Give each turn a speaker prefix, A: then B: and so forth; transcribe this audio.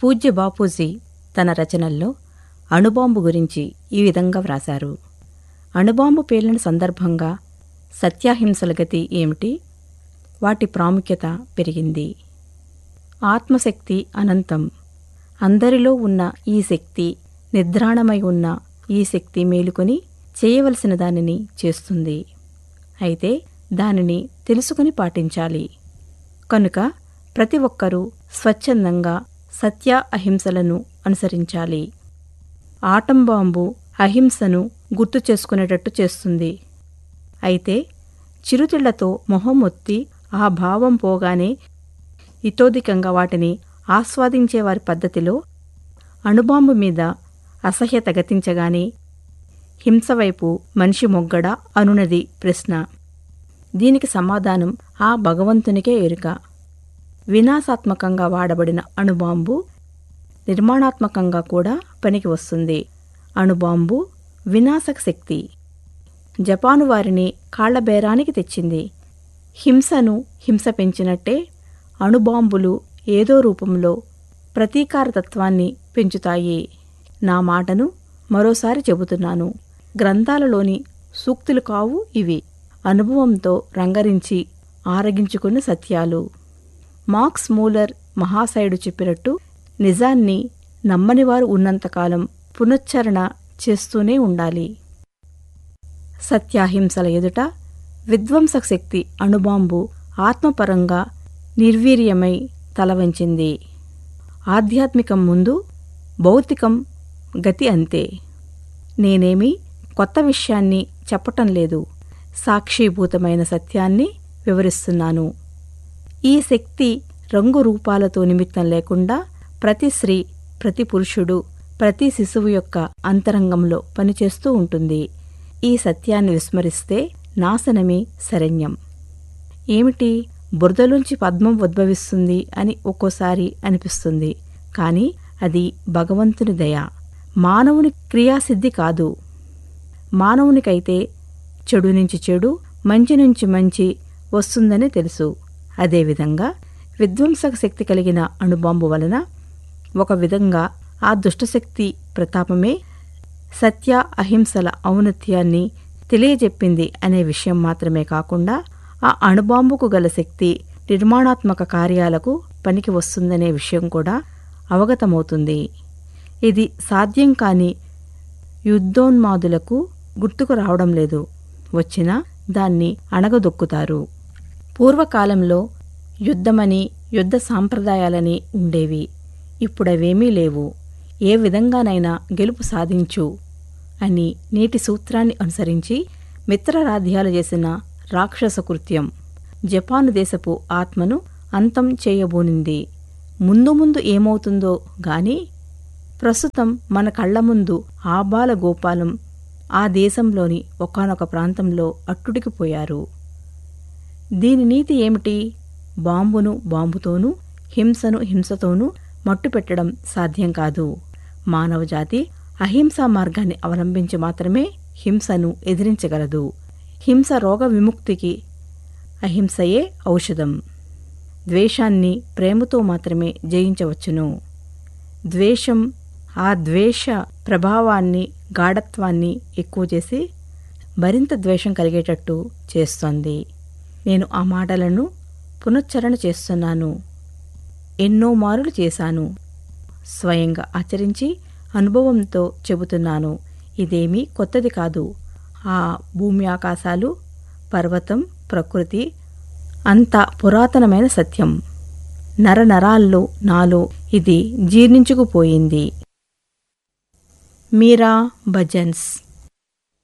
A: పూజ్య బాపూజీ తన రచనల్లో అణుబాంబు గురించి ఈ విధంగా వ్రాశారు అణుబాంబు పేలిన సందర్భంగా సత్యాహింసల గతి ఏమిటి వాటి ప్రాముఖ్యత పెరిగింది ఆత్మశక్తి అనంతం అందరిలో ఉన్న ఈ శక్తి నిద్రాణమై ఉన్న ఈ శక్తి మేలుకొని చేయవలసిన దానిని చేస్తుంది అయితే దానిని తెలుసుకుని పాటించాలి కనుక ప్రతి ఒక్కరూ స్వచ్ఛందంగా సత్య అహింసలను అనుసరించాలి ఆటం బాంబు అహింసను గుర్తు చేసుకునేటట్టు చేస్తుంది అయితే చిరుతిళ్లతో మొహం ఒత్తి ఆ భావం పోగానే ఇతోధికంగా వాటిని ఆస్వాదించేవారి పద్ధతిలో అణుబాంబు మీద అసహ్యత గతించగానే హింస వైపు మనిషి మొగ్గడా అనునది ప్రశ్న దీనికి సమాధానం ఆ భగవంతునికే ఎరుక వినాశాత్మకంగా వాడబడిన అణుబాంబు నిర్మాణాత్మకంగా కూడా పనికి వస్తుంది అణుబాంబు వినాశక శక్తి జపాను వారిని కాళ్లబేరానికి తెచ్చింది హింసను హింస పెంచినట్టే అణుబాంబులు ఏదో రూపంలో ప్రతీకారతత్వాన్ని పెంచుతాయి నా మాటను మరోసారి చెబుతున్నాను గ్రంథాలలోని సూక్తులు కావు ఇవి అనుభవంతో రంగరించి ఆరగించుకున్న సత్యాలు మార్క్స్ మూలర్ మహాశయుడు చెప్పినట్టు నిజాన్ని నమ్మనివారు ఉన్నంతకాలం పునశ్చరణ చేస్తూనే ఉండాలి సత్యాహింసల ఎదుట విధ్వంసక శక్తి అణుబాంబు ఆత్మపరంగా నిర్వీర్యమై తలవంచింది ఆధ్యాత్మికం ముందు భౌతికం గతి అంతే నేనేమి కొత్త విషయాన్ని చెప్పటం లేదు సాక్షీభూతమైన సత్యాన్ని వివరిస్తున్నాను ఈ శక్తి రంగు రూపాలతో నిమిత్తం లేకుండా ప్రతి స్త్రీ ప్రతి పురుషుడు ప్రతి శిశువు యొక్క అంతరంగంలో పనిచేస్తూ ఉంటుంది ఈ సత్యాన్ని విస్మరిస్తే నాశనమే శరణ్యం ఏమిటి బురదలోంచి పద్మం ఉద్భవిస్తుంది అని ఒక్కోసారి అనిపిస్తుంది కాని అది భగవంతుని దయ మానవుని క్రియాసిద్ధి కాదు మానవునికైతే చెడు నుంచి చెడు మంచి నుంచి మంచి వస్తుందని తెలుసు అదేవిధంగా విధ్వంసక శక్తి కలిగిన అణుబాంబు వలన ఒక విధంగా ఆ దుష్టశక్తి ప్రతాపమే సత్య అహింసల ఔన్నత్యాన్ని తెలియజెప్పింది అనే విషయం మాత్రమే కాకుండా ఆ అణుబాంబుకు గల శక్తి నిర్మాణాత్మక కార్యాలకు పనికి వస్తుందనే విషయం కూడా అవగతమవుతుంది ఇది సాధ్యం కాని యుద్ధోన్మాదులకు గుర్తుకు రావడం లేదు వచ్చినా దాన్ని అణగదొక్కుతారు పూర్వకాలంలో యుద్ధమని యుద్ధ సాంప్రదాయాలని ఉండేవి ఇప్పుడవేమీ లేవు ఏ విధంగానైనా గెలుపు సాధించు అని నీటి సూత్రాన్ని అనుసరించి మిత్రరాధ్యాలు చేసిన రాక్షస కృత్యం జపాను దేశపు ఆత్మను అంతం చేయబోనింది ముందు ముందు ఏమవుతుందో గాని ప్రస్తుతం మన కళ్ల ముందు ఆబాల గోపాలం ఆ దేశంలోని ఒకానొక ప్రాంతంలో అట్టుడికిపోయారు దీని నీతి ఏమిటి బాంబును బాంబుతోనూ హింసను హింసతోనూ మట్టుపెట్టడం సాధ్యం కాదు మానవజాతి అహింసా మార్గాన్ని అవలంబించి మాత్రమే హింసను ఎదిరించగలదు హింస రోగ విముక్తికి అహింసయే ఔషధం ద్వేషాన్ని ప్రేమతో మాత్రమే జయించవచ్చును ద్వేషం ఆ ద్వేష ప్రభావాన్ని గాఢత్వాన్ని ఎక్కువ చేసి మరింత ద్వేషం కలిగేటట్టు చేస్తోంది నేను ఆ మాటలను పునశ్చరణ చేస్తున్నాను ఎన్నో మారులు చేశాను స్వయంగా ఆచరించి అనుభవంతో చెబుతున్నాను ఇదేమీ కొత్తది కాదు ఆ భూమి ఆకాశాలు పర్వతం ప్రకృతి అంత పురాతనమైన సత్యం నరనరాల్లో నాలో ఇది జీర్ణించుకుపోయింది మీరా భజన్స్